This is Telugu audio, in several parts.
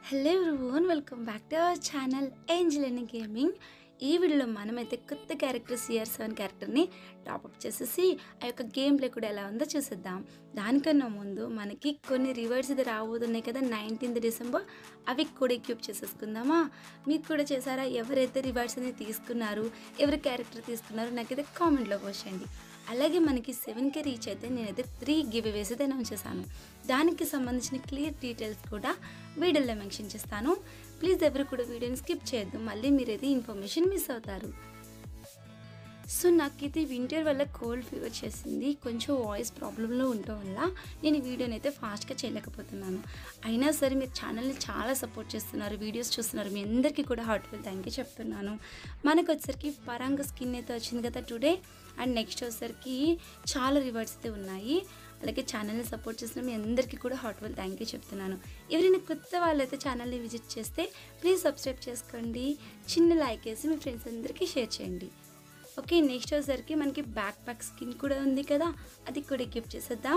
hello everyone welcome back to our channel angel అని గేమింగ్ ఈ వీడియోలో మనమైతే కొత్త క్యారెక్టర్ సిఆర్ సెవెన్ క్యారెక్టర్ని టాప్అప్ చేసేసి ఆ యొక్క గేమ్ ప్లే కూడా ఎలా ఉందో చూసేద్దాం దానికన్నా ముందు మనకి కొన్ని రివర్డ్స్ ఇది రాబోతున్నాయి కదా నైన్టీన్త్ డిసెంబర్ అవి కూడా ఎక్యూప్ చేసేసుకుందామా మీకు కూడా చేశారా ఎవరైతే రివార్డ్స్ అనేది తీసుకున్నారు ఎవరి క్యారెక్టర్ తీసుకున్నారో నాకైతే కామెంట్లో పోసండి అలాగే మనకి సెవెన్ కే రీచ్ అయితే నేనైతే త్రీ గివ్ అవేస్ అయితే అనౌన్స్ చేశాను దానికి సంబంధించిన క్లియర్ డీటెయిల్స్ కూడా వీడియోలో మెన్షన్ చేస్తాను ప్లీజ్ ఎవరు కూడా వీడియోని స్కిప్ చేయొద్దు మళ్ళీ మీరైతే ఇన్ఫర్మేషన్ మిస్ అవుతారు సో నాకైతే వింటర్ వల్ల కోల్డ్ ఫీవర్ చేసింది కొంచెం వాయిస్ ప్రాబ్లంలో ఉండటం వల్ల నేను ఈ వీడియోని అయితే ఫాస్ట్గా చేయలేకపోతున్నాను అయినా సరే మీరు ఛానల్ని చాలా సపోర్ట్ చేస్తున్నారు వీడియోస్ చూస్తున్నారు మీ అందరికీ కూడా హార్ట్ఫుల్ థ్యాంక్ యూ చెప్తున్నాను మనకు వచ్చేసరికి పరంగ స్కిన్ అయితే వచ్చింది కదా టుడే అండ్ నెక్స్ట్ వచ్చేసరికి చాలా రివార్డ్స్ అయితే ఉన్నాయి అలాగే ఛానల్ని సపోర్ట్ చేసిన మీ అందరికీ కూడా హార్ట్ఫుల్ థ్యాంక్ యూ చెప్తున్నాను ఎవరైనా కొత్త వాళ్ళైతే ఛానల్ని విజిట్ చేస్తే ప్లీజ్ సబ్స్క్రైబ్ చేసుకోండి చిన్న లైక్ వేసి మీ ఫ్రెండ్స్ అందరికీ షేర్ చేయండి ఓకే నెక్స్ట్ వచ్చేసరికి మనకి బ్యాక్ ప్యాక్ స్కిన్ కూడా ఉంది కదా అది కూడా గిఫ్ట్ చేసేద్దాం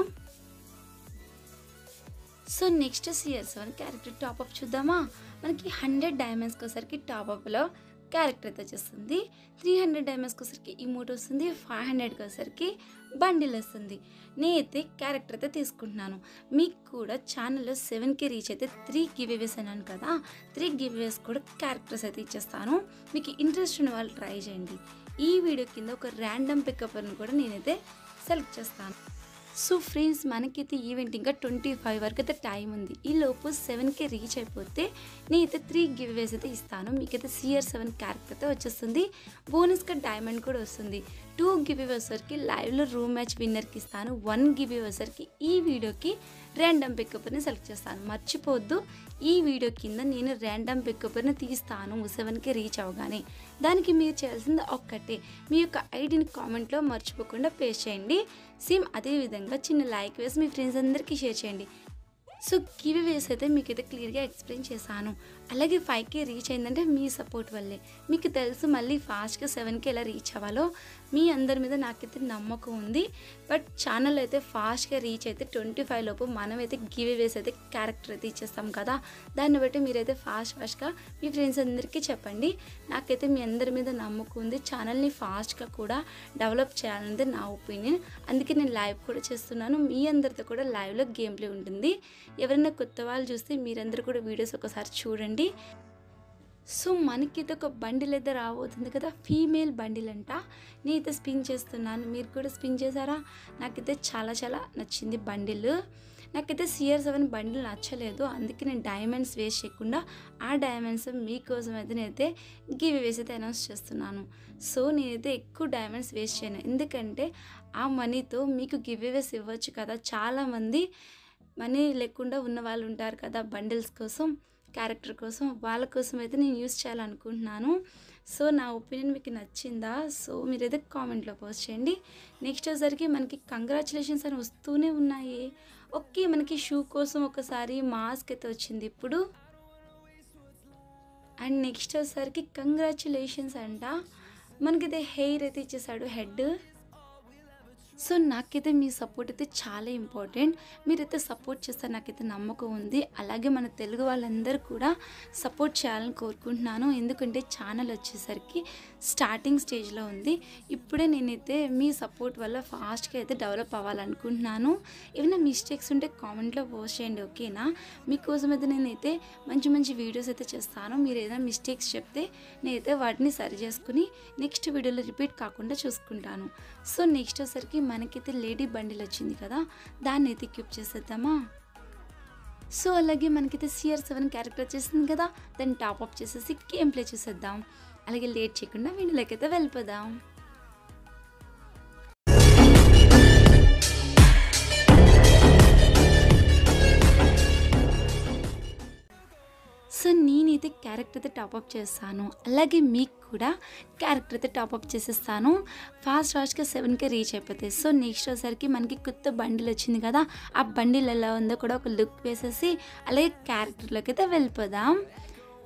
so next CR seven character top up చూద్దామా మనకి హండ్రెడ్ డైమండ్స్కి వచ్చరికి టాప్అప్లో క్యారెక్టర్ అయితే వచ్చేస్తుంది త్రీ హండ్రెడ్ డైమండ్స్కి వచ్చరికి ఇమోట్ వస్తుంది ఫైవ్ హండ్రెడ్కి వచ్చరికి బండిల్ వస్తుంది నేనైతే క్యారెక్టర్ అయితే తీసుకుంటున్నాను మీకు కూడా ఛానల్లో సెవెన్కి రీచ్ అయితే త్రీ గివ్ అవేస్ అన్నాను కదా త్రీ గివ్ అవేస్ కూడా క్యారెక్టర్స్ అయితే ఇచ్చేస్తాను మీకు ఇంట్రెస్ట్ ఉన్న వాళ్ళు ట్రై చేయండి ఈ వీడియో కింద ఒక ర్యాండమ్ పికప్ని కూడా నేనైతే సెలెక్ట్ చేస్తాను సో ఫ్రెండ్స్ మనకైతే ఈవెంట్ ఇంకా ట్వంటీ ఫైవ్ వరకు అయితే టైం ఉంది ఈ లోపు సెవెన్కి రీచ్ అయిపోతే నేనైతే త్రీ గివ్ అవేస్ అయితే ఇస్తాను మీకైతే సిఆర్ సెవెన్ క్యారెక్టర్ అయితే వచ్చేస్తుంది బోనస్గా డైమండ్ కూడా వస్తుంది టూ గివ్ అవేసరికి లైవ్లో రూమ్ మ్యాచ్ విన్నర్కి ఇస్తాను వన్ గివ్ అవేసరికి ఈ వీడియోకి ర్యాండమ్ పికప్ని సెలెక్ట్ చేస్తాను మర్చిపోవద్దు ఈ వీడియో కింద నేను ర్యాండమ్ పికప్ని తీస్తాను సెవెన్కి రీచ్ అవగానే దానికి మీరు చేయాల్సింది ఒక్కటే మీ యొక్క ఐడిని కామెంట్లో మర్చిపోకుండా పేస్ట్ చేయండి సేమ్ అదేవిధంగా చిన్న లైక్ వేసి మీ ఫ్రెండ్స్ అందరికీ షేర్ చేయండి సో గివ్ వేస్ అయితే మీకైతే క్లియర్గా ఎక్స్ప్లెయిన్ చేశాను అలాగే ఫైవ్కి రీచ్ అయిందంటే మీ సపోర్ట్ వల్లే మీకు తెలుసు మళ్ళీ ఫాస్ట్గా సెవెన్కి ఎలా రీచ్ అవ్వాలో మీ అందరి మీద నాకైతే నమ్మకం ఉంది బట్ ఛానల్ అయితే ఫాస్ట్గా రీచ్ అయితే ట్వంటీ ఫైవ్ లోపు మనమైతే గివ్ వేస్ అయితే క్యారెక్టర్ అయితే ఇచ్చేస్తాం కదా దాన్ని బట్టి మీరైతే ఫాస్ట్ ఫాస్ట్గా మీ ఫ్రెండ్స్ అందరికీ చెప్పండి నాకైతే మీ అందరి మీద నమ్మకం ఉంది ఛానల్ని ఫాస్ట్గా కూడా డెవలప్ చేయాలనేది నా ఒపీనియన్ అందుకే నేను లైవ్ కూడా చేస్తున్నాను మీ అందరితో కూడా లైవ్లో గేమ్ ప్లే ఉంటుంది ఎవరైనా కొత్త వాళ్ళు చూస్తే మీరందరూ కూడా వీడియోస్ ఒకసారి చూడండి సో మనకైతే ఒక బండిల్ అయితే రాబోతుంది కదా ఫీమేల్ బండిల్ అంట నేనైతే స్పిన్ చేస్తున్నాను మీరు కూడా స్పిన్ చేశారా నాకైతే చాలా చాలా నచ్చింది బండిల్ నాకైతే సిఆర్ సెవెన్ బండిల్ నచ్చలేదు అందుకే నేను డైమండ్స్ వేస్ట్ చేయకుండా ఆ డైమండ్స్ మీకోసం అయితే నేనైతే గివ్ వేసి అయితే అనౌన్స్ చేస్తున్నాను సో నేనైతే ఎక్కువ డైమండ్స్ వేస్ట్ చేయను ఎందుకంటే ఆ మనీతో మీకు గివ్ వేస్ ఇవ్వచ్చు కదా చాలామంది మనీ లేకుండా ఉన్న వాళ్ళు ఉంటారు కదా బండిల్స్ కోసం క్యారెక్టర్ కోసం వాళ్ళ కోసం అయితే నేను యూస్ చేయాలనుకుంటున్నాను సో నా ఒపీనియన్ మీకు నచ్చిందా సో మీరైతే కామెంట్లో పోస్ట్ చేయండి నెక్స్ట్ వచ్చేసరికి మనకి కంగ్రాచులేషన్స్ అని వస్తూనే ఉన్నాయి ఓకే మనకి షూ కోసం ఒకసారి మాస్క్ అయితే వచ్చింది ఇప్పుడు అండ్ నెక్స్ట్ వచ్చేసరికి కంగ్రాచులేషన్స్ అంట మనకైతే హెయిర్ అయితే ఇచ్చేసాడు హెడ్ సో నాకైతే మీ సపోర్ట్ అయితే చాలా ఇంపార్టెంట్ మీరైతే సపోర్ట్ చేస్తారు నాకైతే నమ్మకం ఉంది అలాగే మన తెలుగు వాళ్ళందరూ కూడా సపోర్ట్ చేయాలని కోరుకుంటున్నాను ఎందుకంటే ఛానల్ వచ్చేసరికి స్టార్టింగ్ స్టేజ్లో ఉంది ఇప్పుడే నేనైతే మీ సపోర్ట్ వల్ల ఫాస్ట్గా అయితే డెవలప్ అవ్వాలనుకుంటున్నాను ఏమైనా మిస్టేక్స్ ఉంటే కామెంట్లో పోస్ట్ చేయండి ఓకేనా మీకోసం అయితే నేనైతే మంచి మంచి వీడియోస్ అయితే చేస్తాను మీరు ఏదైనా మిస్టేక్స్ చెప్తే నేనైతే వాటిని సరి చేసుకుని నెక్స్ట్ వీడియోలో రిపీట్ కాకుండా చూసుకుంటాను సో నెక్స్ట్ వచ్చేసరికి మనకైతే లేడీ బండిల్ వచ్చింది కదా దాన్ని అయితే క్యూప్ చేసేద్దామా సో అలాగే మనకైతే సిఆర్ సెవెన్ క్యారెక్టర్ వచ్చేసింది కదా దాన్ని టాప్అప్ చేసేసి గేమ్ ప్లే చేసేద్దాం అలాగే లేట్ చేయకుండా వీడియోలోకి అయితే వెళ్ళిపోదాం సో నేనైతే క్యారెక్టర్ అయితే టాప్అప్ చేస్తాను అలాగే మీకు కూడా క్యారెక్టర్ అయితే టాప్అప్ చేసేస్తాను ఫాస్ట్ ఫాస్ట్గా సెవెన్కే రీచ్ అయిపోతాయి సో నెక్స్ట్ వచ్చేసరికి మనకి కొత్త బండిల్ వచ్చింది కదా ఆ బండిల్ ఎలా ఉందో కూడా ఒక లుక్ వేసేసి అలాగే క్యారెక్టర్లోకి అయితే వెళ్ళిపోదాం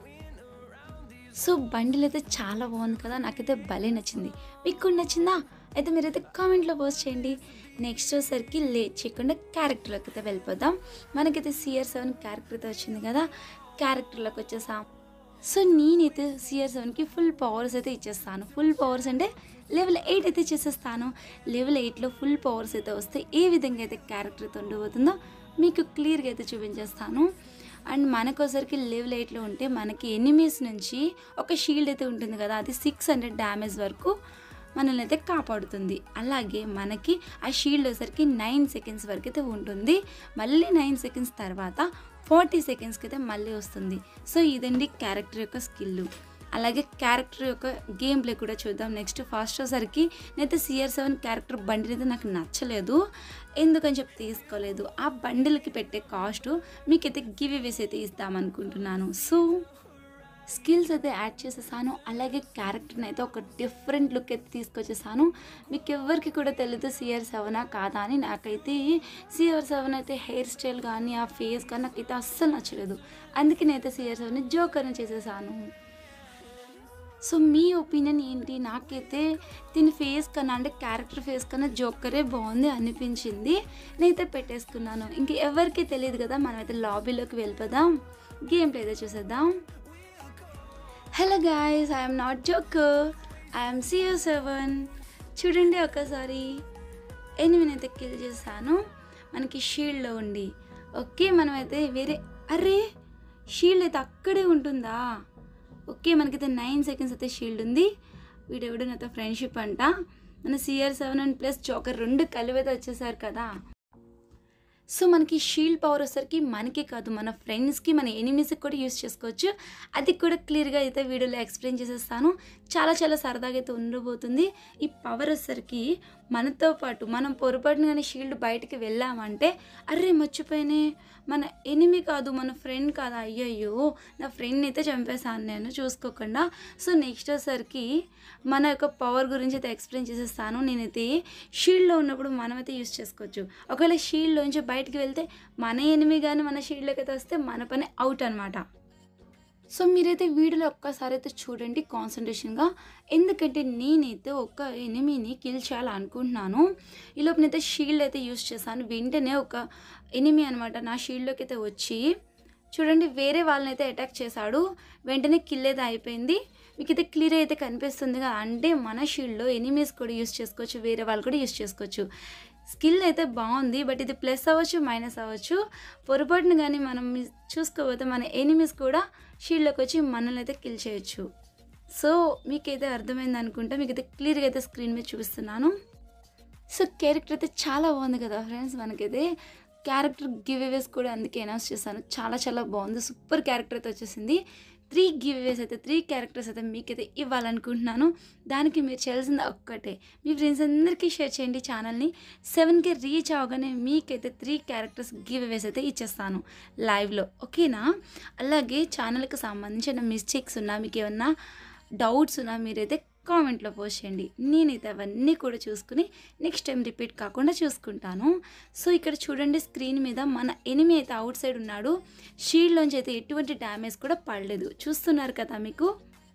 సో బండిల్ అయితే చాలా బాగుంది కదా నాకైతే భలే నచ్చింది మీకు కూడా నచ్చిందా అయితే మీరైతే కామెంట్లో పోస్ట్ చేయండి నెక్స్ట్ వచ్చేసరికి లేట్ చేయకుండా క్యారెక్టర్లోకి అయితే వెళ్ళిపోదాం మనకైతే సిఆర్ సెవెన్ క్యారెక్టర్ అయితే వచ్చింది కదా క్యారెక్టర్లోకి వచ్చేసాం సో నేనైతే సిఆర్ సెవెన్కి ఫుల్ పవర్స్ అయితే ఇచ్చేస్తాను ఫుల్ పవర్స్ అంటే లెవెల్ ఎయిట్ అయితే చేసేస్తాను లెవెల్ ఎయిట్లో ఫుల్ పవర్స్ అయితే వస్తే ఏ విధంగా అయితే క్యారెక్టర్ అయితే ఉండబోతుందో మీకు క్లియర్గా అయితే చూపించేస్తాను అండ్ మనకోసరికి లెవెల్ ఎయిట్లో ఉంటే మనకి ఎనిమీస్ నుంచి ఒక షీల్డ్ అయితే ఉంటుంది కదా అది సిక్స్ హండ్రెడ్ డ్యామేజ్ వరకు మనల్ని అయితే కాపాడుతుంది అలాగే మనకి ఆ షీల్డ్ వచ్చేసరికి నైన్ సెకండ్స్ వరకు అయితే ఉంటుంది మళ్ళీ నైన్ సెకండ్స్ తర్వాత ఫార్టీ సెకండ్స్కి అయితే మళ్ళీ వస్తుంది సో ఇదండి క్యారెక్టర్ యొక్క స్కిల్ అలాగే క్యారెక్టర్ యొక్క గేమ్ ప్లే కూడా చూద్దాం నెక్స్ట్ ఫాస్ట్ వచ్చేసరికి నేనైతే సిఆర్ సెవెన్ క్యారెక్టర్ బండిల్ అయితే నాకు నచ్చలేదు ఎందుకని చెప్పి తీసుకోలేదు ఆ బండిల్కి పెట్టే కాస్ట్ మీకైతే గివ్ ఇవేస్ అయితే ఇస్తామనుకుంటున్నాను సో స్కిల్స్ అయితే యాడ్ చేసేసాను అలాగే క్యారెక్టర్ని అయితే ఒక డిఫరెంట్ లుక్ అయితే తీసుకొచ్చేసాను మీకు ఎవరికి కూడా తెలియదు సిఆర్ సెవెనా కాదా అని నాకైతే సిఆర్ సెవెన్ అయితే హెయిర్ స్టైల్ కానీ ఆ ఫేస్ కానీ నాకైతే అస్సలు నచ్చలేదు అందుకే నేనైతే సిఆర్ సెవెన్ జోకర్ని చేసేసాను సో మీ ఒపీనియన్ ఏంటి నాకైతే దీని ఫేస్ కన్నా అంటే క్యారెక్టర్ ఫేస్ కన్నా జోకరే బాగుంది అనిపించింది నేనైతే పెట్టేసుకున్నాను ఇంక ఎవరికి తెలియదు కదా మనమైతే లాబీలోకి వెళ్ళిపోదాం గేమ్ ప్లే అయితే చూసేద్దాం hello guys I'm not joker I'm CO seven చూడండి ఒకసారి ఎనిమినైతే కిల్ చేశాను మనకి షీల్డ్లో ఉండి ఓకే మనమైతే వేరే అరే షీల్డ్ అయితే అక్కడే ఉంటుందా ఓకే మనకైతే నైన్ సెకండ్స్ అయితే షీల్డ్ ఉంది వీడెవడు నాతో ఫ్రెండ్షిప్ అంట మన CR seven and plus joker రెండు కలిపి అయితే వచ్చేసారు కదా సో మనకి షీల్డ్ పవర్ వచ్చేసరికి మనకి కాదు మన ఫ్రెండ్స్కి మన ఎనిమీస్కి కూడా యూస్ చేసుకోవచ్చు అది కూడా క్లియర్గా అయితే వీడియోలో ఎక్స్ప్లెయిన్ చేసేస్తాను చాలా చాలా సరదాగా అయితే ఉండబోతుంది ఈ పవర్ వచ్చేసరికి మనతో పాటు మనం పొరపాటున కానీ షీల్డ్ బయటికి వెళ్ళామంటే అర్రే మర్చిపోయినే మన ఎనిమి కాదు మన ఫ్రెండ్ కాదు అయ్యయ్యో నా ఫ్రెండ్ని అయితే చంపేశాను నేను చూసుకోకుండా సో నెక్స్ట్ వచ్చేసరికి మన యొక్క పవర్ గురించి అయితే ఎక్స్ప్లెయిన్ చేసేస్తాను నేనైతే షీల్డ్లో ఉన్నప్పుడు మనమైతే యూస్ చేసుకోవచ్చు ఒకవేళ షీల్డ్లోంచి బయటికి వెళ్తే మన ఎనిమి కానీ మన షీల్డ్లోకి అయితే వస్తే మన పని అవుట్ అనమాట సో మీరైతే వీడియోలో ఒక్కసారి అయితే చూడండి కాన్సన్ట్రేషన్గా ఎందుకంటే నేనైతే ఒక ఎనిమిని కిల్ చేయాలనుకుంటున్నాను ఈలోపు నేనైతే షీల్డ్ అయితే యూస్ చేశాను వెంటనే ఒక ఎనిమి అనమాట నా షీల్డ్లోకి అయితే వచ్చి చూడండి వేరే వాళ్ళని అయితే అటాక్ చేశాడు వెంటనే కిల్ అయితే అయిపోయింది మీకు అయితే క్లియర్ అయితే కనిపిస్తుంది కదా అంటే మన షీల్డ్లో ఎనిమీస్ కూడా యూస్ చేసుకోవచ్చు వేరే వాళ్ళు కూడా యూస్ చేసుకోవచ్చు స్కిల్ అయితే బాగుంది బట్ ఇది ప్లస్ అవ్వచ్చు మైనస్ అవ్వచ్చు పొరపాటున కానీ మనం మిస్- చూసుకోకపోతే మన ఎనిమీస్ కూడా షీల్డ్లోకి వచ్చి మనల్ని అయితే కిల్ చేయొచ్చు సో మీకైతే అర్థమైంది అనుకుంటా మీకైతే క్లియర్గా అయితే స్క్రీన్ మీద చూపిస్తున్నాను సో క్యారెక్టర్ అయితే చాలా బాగుంది కదా ఫ్రెండ్స్ మనకైతే క్యారెక్టర్ గివ్ అవేస్ కూడా అందుకే అనౌన్స్ చేశాను చాలా చాలా బాగుంది సూపర్ క్యారెక్టర్ అయితే వచ్చేసింది త్రీ గివ్ అవేస్ అయితే త్రీ క్యారెక్టర్స్ అయితే మీకైతే ఇవ్వాలనుకుంటున్నాను దానికి మీరు చేయాల్సింది ఒక్కటే మీ ఫ్రెండ్స్ అందరికీ షేర్ చేయండి ఛానల్ని సెవెన్కి రీచ్ అవగానే మీకైతే త్రీ క్యారెక్టర్స్ గివ్ అవేస్ అయితే ఇచ్చేస్తాను లైవ్లో ఓకేనా అలాగే ఛానల్కి సంబంధించిన మిస్టేక్స్ ఉన్నా మీకు ఏమన్నా డౌట్స్ ఉన్నా మీరైతే కామెంట్లో పోస్ట్ చేయండి నేనైతే అవన్నీ కూడా చూసుకుని నెక్స్ట్ టైం రిపీట్ కాకుండా చూసుకుంటాను సో ఇక్కడ చూడండి స్క్రీన్ మీద మన ఎనిమి అయితే అవుట్ సైడ్ ఉన్నాడు షీల్డ్లోంచి అయితే ఎటువంటి డ్యామేజ్ కూడా పడలేదు చూస్తున్నారు కదా మీకు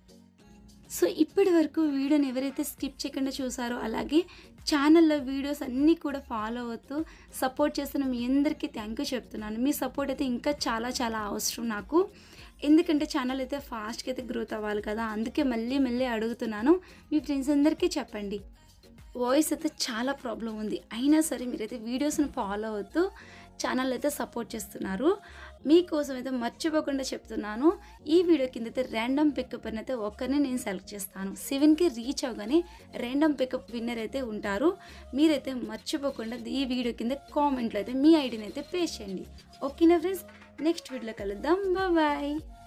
సో ఇప్పటి వరకు వీడియోని ఎవరైతే స్కిప్ చేయకుండా చూసారో అలాగే ఛానల్లో వీడియోస్ అన్నీ కూడా ఫాలో అవుతూ సపోర్ట్ చేస్తున్న మీ అందరికీ థ్యాంక్ యూ చెప్తున్నాను మీ సపోర్ట్ అయితే ఇంకా చాలా చాలా అవసరం నాకు ఎందుకంటే ఛానల్ అయితే ఫాస్ట్గా అయితే గ్రోత్ అవ్వాలి కదా అందుకే మళ్ళీ మళ్ళీ అడుగుతున్నాను మీ ఫ్రెండ్స్ అందరికీ చెప్పండి వాయిస్ అయితే చాలా ప్రాబ్లం ఉంది అయినా సరే మీరైతే వీడియోస్ని ఫాలో అవుతూ ఛానల్ అయితే సపోర్ట్ చేస్తున్నారు మీకోసం అయితే మర్చిపోకుండా చెప్తున్నాను ఈ వీడియో కింద అయితే ర్యాండమ్ పికప్ అని అయితే ఒక్కరిని నేను సెలెక్ట్ చేస్తాను సెవెన్కి రీచ్ అవగానే ర్యాండమ్ పికప్ విన్నర్ అయితే ఉంటారు మీరైతే మర్చిపోకుండా ఈ వీడియో కింద కామెంట్లో అయితే మీ ఐడిని అయితే పేస్ట్ చేయండి ఓకేనా ఫ్రెండ్స్ నెక్స్ట్ వీడియోలో కలుద్దాం బాయ్